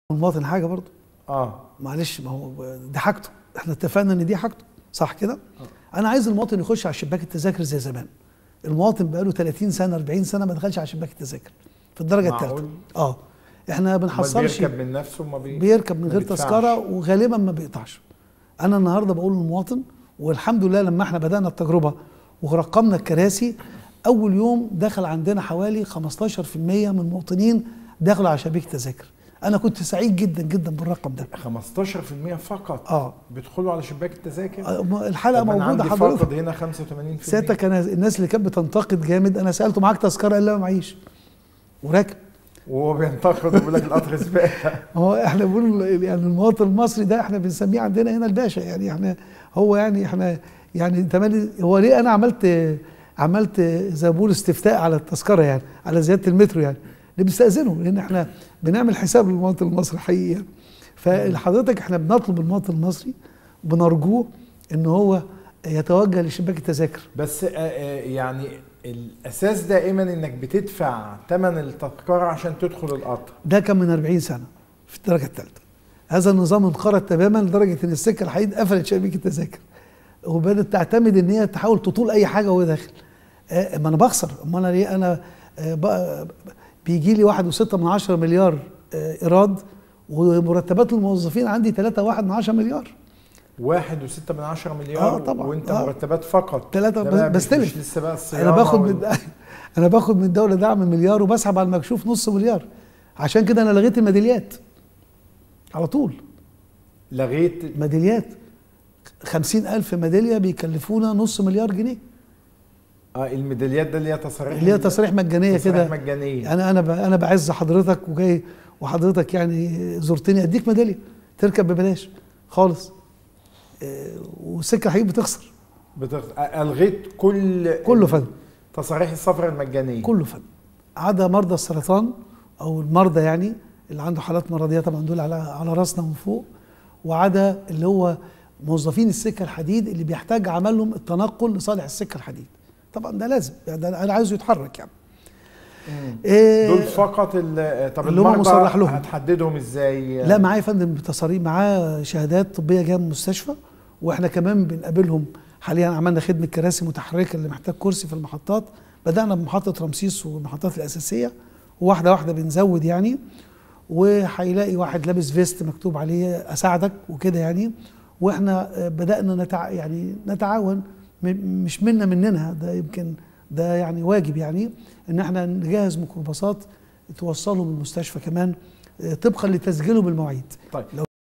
المواطن حاجه برضه اه معلش ما هو دي حاجته احنا اتفقنا ان دي حاجته صح كده انا عايز المواطن يخش على شباك التذاكر زي زمان المواطن بقاله 30 سنه 40 سنه ما دخلش على شباك التذاكر في الدرجه معقول؟ الثالثه اه احنا ما امال بنحصلش بيركب من نفسه وما بي... بيركب من ما غير بيدفعش. تذكره وغالبا ما بيقطعش انا النهارده بقول للمواطن والحمد لله لما احنا بدانا التجربه ورقمنا الكراسي اول يوم دخل عندنا حوالي 15% من المواطنين دخلوا على شبكه التذاكر انا كنت سعيد جدا جدا بالرقم ده 15% فقط اه بيدخلوا على شباك التذاكر آه، الحلقه طب أنا موجوده عندي حضرتك فاقد هنا 85% سيادتك انا الناس اللي كانت بتنتقد جامد انا سالته معاك تذكره قال لا ما معيش وراكب وهو بينتقد ويقول لك القطر سباق هو احنا بنقول يعني المواطن المصري ده احنا بنسميه عندنا هنا الباشا يعني احنا هو يعني احنا يعني تملي هو ليه انا عملت عملت زي ما بقول استفتاء على التذكره يعني على زياده المترو يعني اللي بيستاذنوا لان احنا بنعمل حساب للمواطن المصري حقيقي يعني فحضرتك احنا بنطلب المواطن المصري بنرجوه ان هو يتوجه لشباك التذاكر بس آه، آه، يعني الاساس دائما انك بتدفع ثمن التذكره عشان تدخل القطر ده كان من 40 سنه في الدرجه الثالثه هذا النظام انقرض تماما لدرجه ان السكه الحديد قفلت شبكه التذاكر وبدات تعتمد ان هي تحاول تطول اي حاجه وهو داخل آه ما انا بخسر اما انا ليه انا آه بقى- بيجي لي واحد وستة من عشرة مليار آه ايراد ومرتبات الموظفين عندي ثلاثة واحد من عشرة مليار واحد وستة من عشرة مليار آه، طبعا. وانت آه. مرتبات فقط تلاتة ده بس- بقى مش- بستلف. مش لسه بقى الصيانه انا باخد وال- من انا باخد من الدوله دعم مليار وبسحب على المكشوف نص مليار عشان كده انا لغيت الميداليات على طول لغيت ميداليات خمسين ألف ميدالية بيكلفونا نص مليار جنيه اه الميداليات ده اللي هي تصاريح اللي هي تصريح مجانية تصاريح كده مجانيه أنا أنا ب- أنا بعز حضرتك وجاي وحضرتك يعني زرتني أديك ميدالية تركب ببلاش خالص آه، والسكة الحقيقي بتخسر بتغ... آه، الغيت كل كله فن تصاريح السفر المجانيه كله فن عدا مرضى السرطان أو المرضى يعني اللي عنده حالات مرضية طبعا دول على على راسنا من فوق وعدا اللي هو موظفين السكة الحديد اللي بيحتاج عملهم التنقل لصالح السكة الحديد طبعا ده لازم يعني ده انا عايزه يتحرك يعني مم. إيه دول فقط ال- طب اللي هم المرضى مصرح لهم. هتحددهم ازاي لا معايا يا فندم تصاريح معاه شهادات طبيه جايه من المستشفى واحنا كمان بنقابلهم حاليا عملنا خدمه كراسي متحركه اللي محتاج كرسي في المحطات بدانا بمحطه رمسيس والمحطات الاساسيه وواحده واحده بنزود يعني وهيلاقي واحد لابس فيست مكتوب عليه اساعدك وكده يعني واحنا آه، بدانا نتع... يعني نتعاون م- مش منا مننا ده يمكن ده يعني واجب يعني ان احنا نجهز ميكروباصات توصلهم المستشفى كمان آه، طبقا لتسجيله بالمواعيد طيب لو